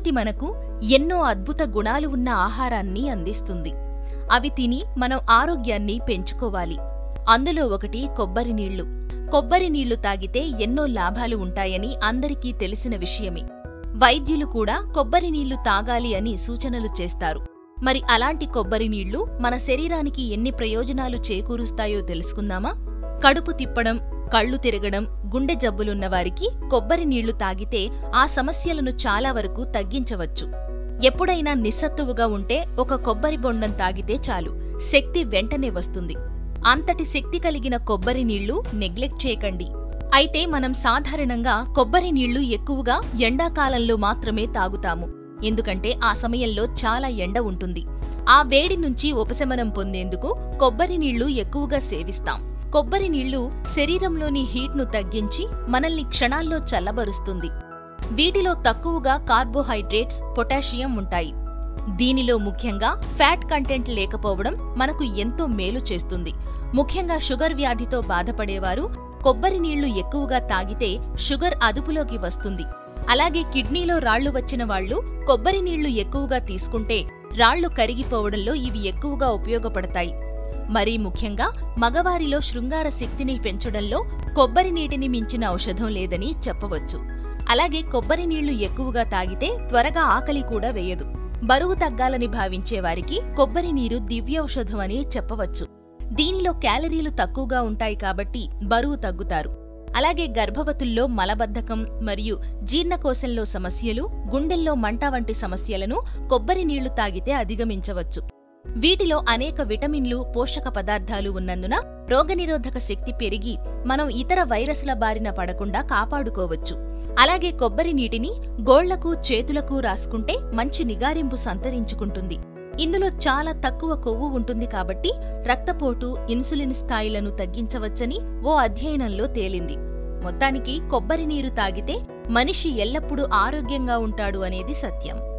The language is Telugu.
ప్రకృతి మనకు ఎన్నో అద్భుత గుణాలు ఉన్న ఆహారాన్ని అందిస్తుంది అవి తిని మనం ఆరోగ్యాన్ని పెంచుకోవాలి అందులో ఒకటి కొబ్బరి నీళ్లు కొబ్బరి నీళ్లు తాగితే ఎన్నో లాభాలు ఉంటాయని అందరికీ తెలిసిన విషయమే వైద్యులు కూడా కొబ్బరి నీళ్లు తాగాలి అని సూచనలు చేస్తారు మరి అలాంటి కొబ్బరి నీళ్లు మన శరీరానికి ఎన్ని ప్రయోజనాలు చేకూరుస్తాయో తెలుసుకుందామా కడుపు తిప్పడం కళ్ళు తిరగడం గుండె జబ్బులున్న వారికి కొబ్బరి నీళ్లు తాగితే ఆ సమస్యలను చాలా వరకు తగ్గించవచ్చు ఎప్పుడైనా నిస్సత్తువుగా ఉంటే ఒక కొబ్బరి బొండం తాగితే చాలు శక్తి వెంటనే వస్తుంది అంతటి శక్తి కలిగిన కొబ్బరి నీళ్లు నెగ్లెక్ట్ చేయకండి అయితే మనం సాధారణంగా కొబ్బరి నీళ్లు ఎక్కువగా ఎండాకాలంలో మాత్రమే తాగుతాము ఎందుకంటే ఆ సమయంలో చాలా ఎండ ఉంటుంది ఆ వేడి నుంచి ఉపశమనం పొందేందుకు కొబ్బరి నీళ్లు ఎక్కువగా సేవిస్తాం కొబ్బరి నీళ్లు శరీరంలోని హీట్ను తగ్గించి మనల్ని క్షణాల్లో చల్లబరుస్తుంది వీటిలో తక్కువగా కార్బోహైడ్రేట్స్ పొటాషియం ఉంటాయి దీనిలో ముఖ్యంగా ఫ్యాట్ కంటెంట్ లేకపోవడం మనకు ఎంతో మేలు చేస్తుంది ముఖ్యంగా షుగర్ వ్యాధితో బాధపడేవారు కొబ్బరి నీళ్లు ఎక్కువగా తాగితే షుగర్ అదుపులోకి వస్తుంది అలాగే కిడ్నీలో రాళ్లు వచ్చిన వాళ్ళు కొబ్బరి నీళ్లు ఎక్కువగా తీసుకుంటే రాళ్లు కరిగిపోవడంలో ఇవి ఎక్కువగా ఉపయోగపడతాయి మరీ ముఖ్యంగా మగవారిలో శృంగార శక్తిని పెంచడంలో కొబ్బరి నీటిని మించిన ఔషధం లేదని చెప్పవచ్చు అలాగే కొబ్బరి నీళ్లు ఎక్కువగా తాగితే త్వరగా ఆకలి కూడా వేయదు బరువు తగ్గాలని భావించే వారికి కొబ్బరి నీరు దివ్యౌషధం అని చెప్పవచ్చు దీనిలో క్యాలరీలు తక్కువగా ఉంటాయి కాబట్టి బరువు తగ్గుతారు అలాగే గర్భవతుల్లో మలబద్ధకం మరియు జీర్ణకోశంలో సమస్యలు గుండెల్లో మంట వంటి సమస్యలను కొబ్బరి నీళ్లు తాగితే అధిగమించవచ్చు వీటిలో అనేక విటమిన్లు పోషక పదార్థాలు ఉన్నందున రోగనిరోధక శక్తి పెరిగి మనం ఇతర వైరస్ల బారిన పడకుండా కాపాడుకోవచ్చు అలాగే కొబ్బరి నీటిని గోళ్లకు చేతులకు రాసుకుంటే మంచి నిగారింపు సంతరించుకుంటుంది ఇందులో చాలా తక్కువ కొవ్వు ఉంటుంది కాబట్టి రక్తపోటు ఇన్సులిన్ స్థాయిలను తగ్గించవచ్చని ఓ అధ్యయనంలో తేలింది మొత్తానికి కొబ్బరి నీరు తాగితే మనిషి ఎల్లప్పుడూ ఆరోగ్యంగా ఉంటాడు అనేది సత్యం